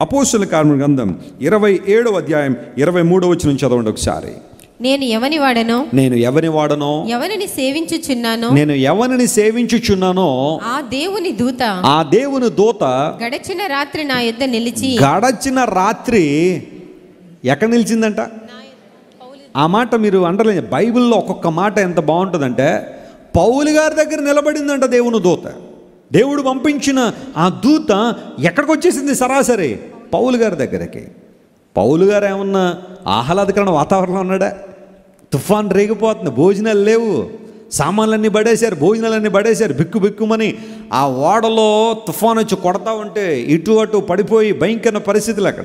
అపోస్తుల కార్మిక గ్రంథం ఇరవై ఏడవ అధ్యాయం ఇరవై మూడవ వచ్చిన చదవండి ఒకసారి నేను ఎవని వాడనో నేను ఎవరిని వాడనో ఎవరిని సేవించుచున్నానో నేను ఎవరిని సేవించుచున్నానో ఆ దేవుని దూత ఆ దేవుని దూత గడచిన రాత్రి నా యొద్ద నిలిచి గడచిన రాత్రి ఎక్కడ నిలిచిందంట ఆ మాట మీరు అంటలేదు బైబిల్లో ఒక్కొక్క మాట ఎంత బాగుంటుందంటే పౌలు గారి దగ్గర నిలబడిందంట దేవుని దూత దేవుడు పంపించిన ఆ దూత ఎక్కడికి వచ్చేసింది సరాసరి పౌలు గారి దగ్గరికి పౌలు గారు ఏమన్నా ఆహ్లాదకరమైన వాతావరణంలో ఉన్నాడా తుఫాన్ రేగిపోతుంది భోజనాలు లేవు సామాన్లన్నీ పడేశారు భోజనాలన్నీ పడేశారు బిక్కు బిక్కుమని ఆ ఓడలో తుఫాన్ వచ్చి కొడతా ఉంటే ఇటు అటు పడిపోయి భయంకర పరిస్థితులు అక్కడ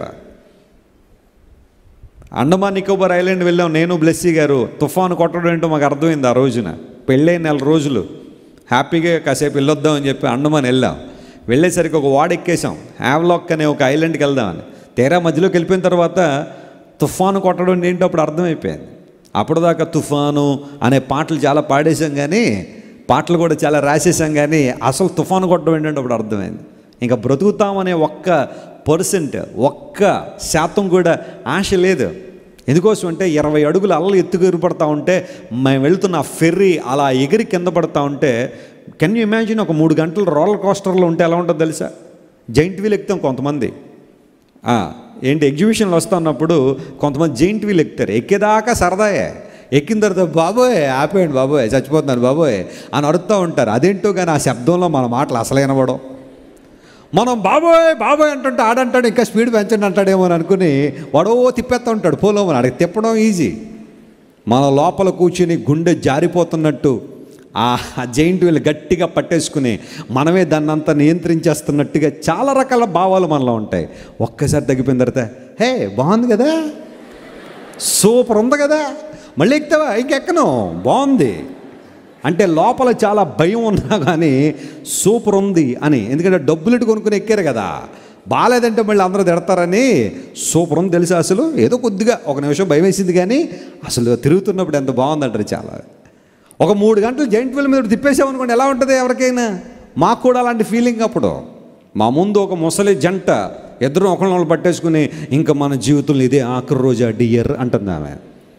అండమాన్ నికోబార్ ఐలాండ్ వెళ్ళాం నేను బ్లెస్సీ గారు తుఫాను కొట్టడం ఏంటో మాకు అర్థమైంది ఆ రోజున పెళ్ళైన నెల రోజులు హ్యాపీగా కాసేపు వెళ్ళొద్దాం అని చెప్పి అండమాన్ వెళ్ళాం వెళ్ళేసరికి ఒక వాడ ఎక్కేసాం హ్యావ్లాక్ అనే ఒక ఐలాండ్కి వెళ్దామని తీరా మధ్యలోకి వెళ్ళిపోయిన తర్వాత తుఫాను కొట్టడం ఏంటో అప్పుడు అర్థమైపోయింది అప్పటిదాకా తుఫాను అనే పాటలు చాలా పాడేశాం కానీ పాటలు కూడా చాలా రాసేసాం కానీ అసలు తుఫాను కొట్టడం ఏంటంటే అప్పుడు అర్థమైంది ఇంకా బ్రతుకుతామనే ఒక్క పర్సెంట్ ఒక్క శాతం కూడా ఆశ లేదు ఎందుకోసం అంటే ఇరవై అడుగులు అల్లలు ఎత్తుకు ఎగురుపడతా ఉంటే మేము వెళ్తున్న ఆ ఫెర్రీ అలా ఎగిరి కింద పడతా ఉంటే కెన్ యూ ఇమాజిన్ ఒక మూడు గంటలు రోలర్ కోస్టర్లో ఉంటే ఎలా ఉంటుందో తెలుసా జైంట్ వీల్ ఎక్కుతాం కొంతమంది ఆ, ఏంటి ఎగ్జిబిషన్లు వస్తున్నప్పుడు కొంతమంది జైంట్ వీల్ ఎక్కుతారు ఎక్కేదాకా సరదాయే ఎక్కిన తర్వాత బాబోయ్ ఆపేయండి బాబోయ్ చచ్చిపోతున్నాను బాబోయ్ అని అడుగుతూ ఉంటారు అదేంటో కానీ ఆ శబ్దంలో మన మాటలు అసలు వినబడం మనం బాబోయ్ బాబోయ్ అంటుంటే ఆడంటాడు ఇంకా స్పీడ్ పెంచండి అంటాడేమో అని అనుకుని వాడో తిప్పేస్తూ ఉంటాడు పోలోమని అడిగి తిప్పడం ఈజీ మన లోపల కూర్చుని గుండె జారిపోతున్నట్టు ఆ జైంట్ వీళ్ళు గట్టిగా పట్టేసుకుని మనమే దాన్ని అంతా నియంత్రించేస్తున్నట్టుగా చాలా రకాల భావాలు మనలో ఉంటాయి ఒక్కసారి తగ్గిపోయిన తర్వాత హే బాగుంది కదా సూపర్ ఉంది కదా మళ్ళీ ఎక్కుతావా ఇంకెక్కను బాగుంది అంటే లోపల చాలా భయం ఉన్నా కానీ సూపర్ ఉంది అని ఎందుకంటే డబ్బులు కొనుక్కుని ఎక్కారు కదా బాగాలేదంటే మళ్ళీ అందరూ తిడతారని సూపర్ ఉంది తెలుసా అసలు ఏదో కొద్దిగా ఒక నిమిషం భయం వేసింది కానీ అసలు తిరుగుతున్నప్పుడు ఎంత బాగుందంటారు చాలా ఒక మూడు గంటలు జైంట్ వీల్ మీద తిప్పేసామనుకోండి ఎలా ఉంటుంది ఎవరికైనా మాకు కూడా అలాంటి ఫీలింగ్ అప్పుడు మా ముందు ఒక ముసలి జంట ఇద్దరు ఒకరిని పట్టేసుకుని ఇంకా మన జీవితంలో ఇదే ఆఖరి రోజు డియర్ అంటుంది ఆమె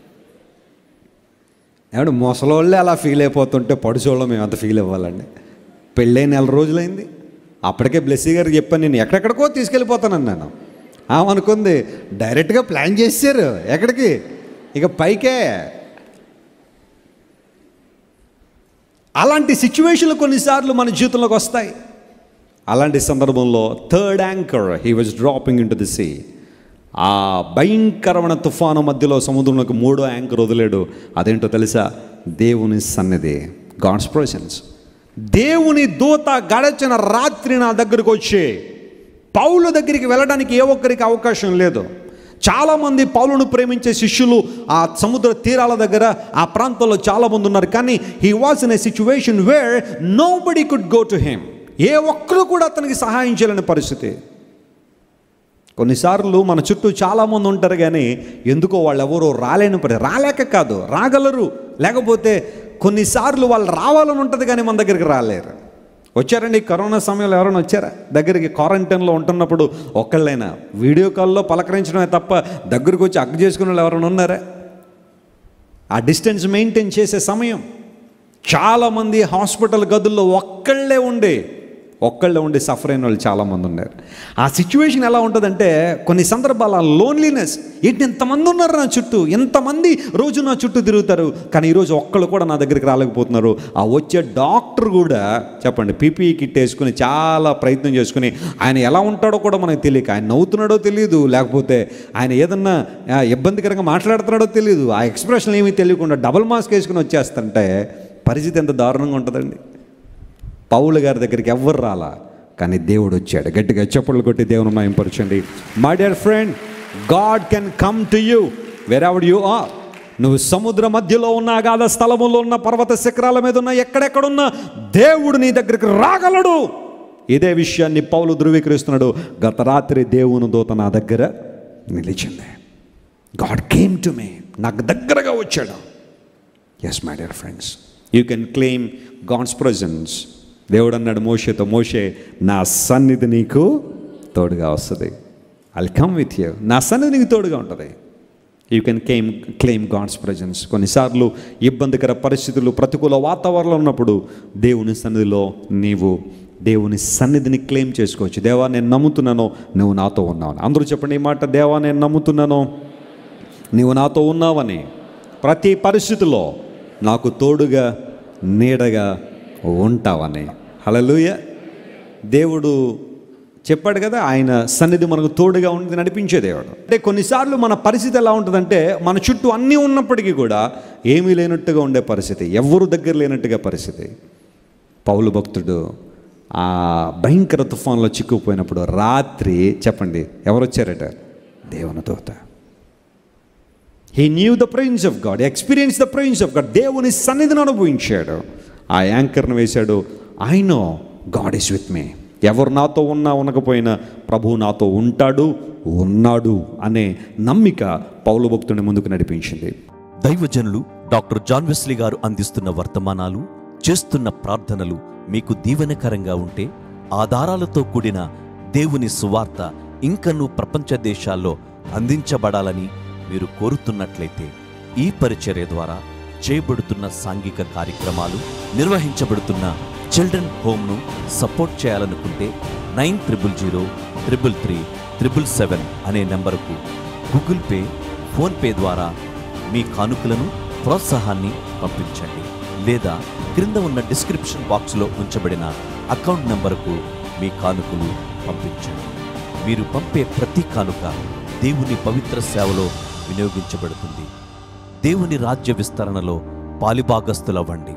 ఏమంటే ముసలోళ్ళే అలా ఫీల్ అయిపోతుంటే పడుచోళ్ళం మేము అంత ఫీల్ అవ్వాలండి పెళ్ళైన నెల రోజులైంది అప్పటికే బ్లెస్సీ గారికి చెప్పాను నేను ఎక్కడెక్కడికో తీసుకెళ్ళిపోతానని నేను ఆమె అనుకుంది డైరెక్ట్గా ప్లాన్ చేశారు ఎక్కడికి ఇక పైకే అలాంటి సిచ్యువేషన్లు కొన్నిసార్లు మన జీవితంలోకి వస్తాయి అలాంటి సందర్భంలో third anchor he was dropping into the sea ఆ భయంకరమైన తుఫాను మధ్యలో సముద్రంలోకి మూడో యాంకర్ వదిలేడు అదేంటో తెలుసా దేవుని సన్నిధి గాడ్స్ ప్రెసెన్స్ దేవుని దూత గడచిన రాత్రి నా దగ్గరకు వచ్చి పౌలు దగ్గరికి వెళ్ళడానికి ఏ ఒక్కరికి అవకాశం లేదు చాలామంది పౌలును ప్రేమించే శిష్యులు ఆ సముద్ర తీరాల దగ్గర ఆ ప్రాంతంలో చాలామంది ఉన్నారు కానీ he was in a situation where no body could go to him ఏ ఒక్కరు కూడా అతనికి సహాయం చేయలేని పరిస్థితి కొన్నిసార్లు మన చుట్టూ చాలామంది ఉంటారు కానీ ఎందుకో వాళ్ళు ఎవరో రాలేని పరి రాలేక కాదు రాగలరు లేకపోతే కొన్నిసార్లు వాళ్ళు రావాలని ఉంటుంది కానీ మన దగ్గరికి రాలేరు వచ్చారండి కరోనా సమయంలో ఎవరైనా వచ్చారా దగ్గరికి క్వారంటైన్లో ఉంటున్నప్పుడు ఒక్కళ్ళైనా వీడియో కాల్లో పలకరించడమే తప్ప దగ్గరికి వచ్చి అగ్గు చేసుకునే వాళ్ళు ఎవరైనా ఉన్నారా ఆ డిస్టెన్స్ మెయింటైన్ చేసే సమయం చాలామంది హాస్పిటల్ గదుల్లో ఒక్కళ్ళే ఉండే ఒక్కళ్ళే ఉండి సఫర్ అయిన వాళ్ళు చాలామంది ఉన్నారు ఆ సిచ్యువేషన్ ఎలా ఉంటుందంటే కొన్ని సందర్భాల లోన్లీనెస్ ఏంటి ఎంతమంది ఉన్నారు నా చుట్టూ ఎంతమంది రోజు నా చుట్టూ తిరుగుతారు కానీ ఈరోజు ఒక్కళ్ళు కూడా నా దగ్గరికి రాలేకపోతున్నారు ఆ వచ్చే డాక్టర్ కూడా చెప్పండి పీపీఈ కిట్ వేసుకుని చాలా ప్రయత్నం చేసుకుని ఆయన ఎలా ఉంటాడో కూడా మనకు తెలియక ఆయన నవ్వుతున్నాడో తెలియదు లేకపోతే ఆయన ఏదన్నా ఆ, ఇబ్బందికరంగా మాట్లాడుతున్నాడో తెలియదు ఆ ఎక్స్ప్రెషన్ ఏమీ తెలియకుండా డబుల్ మాస్క్ వేసుకుని వచ్చేస్తుంటే పరిస్థితి ఎంత దారుణంగా ఉంటుందండి పౌలు గారి దగ్గరికి ఎవ్వరు రాలా కానీ దేవుడు వచ్చాడు గట్టిగా చప్పట్లు కొట్టి దేవుని మయంపరచండి my dear friend God can come to you wherever you are నువ్వు సముద్ర మధ్యలో ఉన్న అగాధ స్థలములో ఉన్న పర్వత శిఖరాల మీద ఉన్న ఎక్కడెక్కడున్నా దేవుడు నీ దగ్గరికి రాగలడు ఇదే విషయాన్ని పౌలు ధృవీకరిస్తున్నాడు గత రాత్రి దేవుని దూత నా దగ్గర నిలిచింది గాడ్ కేమ్ టు మీ నాకు దగ్గరగా వచ్చాడు yes my dear friends you can claim God's presence దేవుడు అన్నాడు మోషేతో మోషే నా సన్నిధి నీకు తోడుగా వస్తుంది ఐ కమ్ విత్ యూ నా సన్నిధి నీకు తోడుగా ఉంటుంది you can claim claim God's presence కొన్నిసార్లు ఇబ్బందికర పరిస్థితులు ప్రతికూల వాతావరణం ఉన్నప్పుడు దేవుని సన్నిధిలో నీవు దేవుని సన్నిధిని క్లెయిమ్ చేసుకోవచ్చు దేవా నేను నమ్ముతున్నాను నువ్వు నాతో ఉన్నావు అందరూ చెప్పండి ఈ మాట దేవా నేను నమ్ముతున్నాను నీవు నాతో ఉన్నావని ప్రతి పరిస్థితిలో నాకు తోడుగా నీడగా ఉంటావని హలలుయ దేవుడు చెప్పాడు కదా ఆయన సన్నిధి మనకు తోడుగా ఉంది నడిపించే దేవుడు అంటే కొన్నిసార్లు మన పరిస్థితి ఎలా ఉంటుందంటే మన చుట్టూ అన్నీ ఉన్నప్పటికీ కూడా ఏమీ లేనట్టుగా ఉండే పరిస్థితి ఎవరు దగ్గర లేనట్టుగా పరిస్థితి పౌలు భక్తుడు ఆ భయంకర తుఫాన్లో చిక్కుపోయినప్పుడు రాత్రి చెప్పండి ఎవరు వచ్చారట దేవుని దూత he knew the presence of God experience the presence of God దేవుని సన్నిధిని అనుభవించాడు ఆ యాంకర్ను వేశాడు I know God is with me ఎవరు నాతో ఉన్నా ఉండకపోయినా ప్రభువు నాతో ఉంటాడు ఉన్నాడు అనే నమ్మిక పౌలు భక్తుని ముందుకు నడిపించింది దైవజనులు డాక్టర్ జాన్ వెస్లీ గారు అందిస్తున్న వర్తమానాలు చేస్తున్న ప్రార్థనలు మీకు దీవెనకరంగా ఉంటే ఆధారాలతో కూడిన దేవుని సువార్త ఇంకనూ ప్రపంచ దేశాల్లో అందించబడాలని మీరు కోరుతున్నట్లయితే ఈ పరిచర్య ద్వారా చేయబడుతున్న సాంఘిక కార్యక్రమాలు నిర్వహించబడుతున్న చిల్డ్రన్ హోమ్ను సపోర్ట్ చేయాలనుకుంటే nine triple zero triple three triple seven అనే నెంబరుకు గూగుల్ పే ఫోన్పే ద్వారా మీ కానుకలను ప్రోత్సాహాన్ని పంపించండి లేదా క్రింద ఉన్న డిస్క్రిప్షన్ బాక్స్లో ఉంచబడిన అకౌంట్ నంబరుకు మీ కానుకలు పంపించండి మీరు పంపే ప్రతి కానుక దేవుని పవిత్ర సేవలో వినియోగించబడుతుంది దేవుని రాజ్య విస్తరణలో పాలిభాగస్తులవ్వండి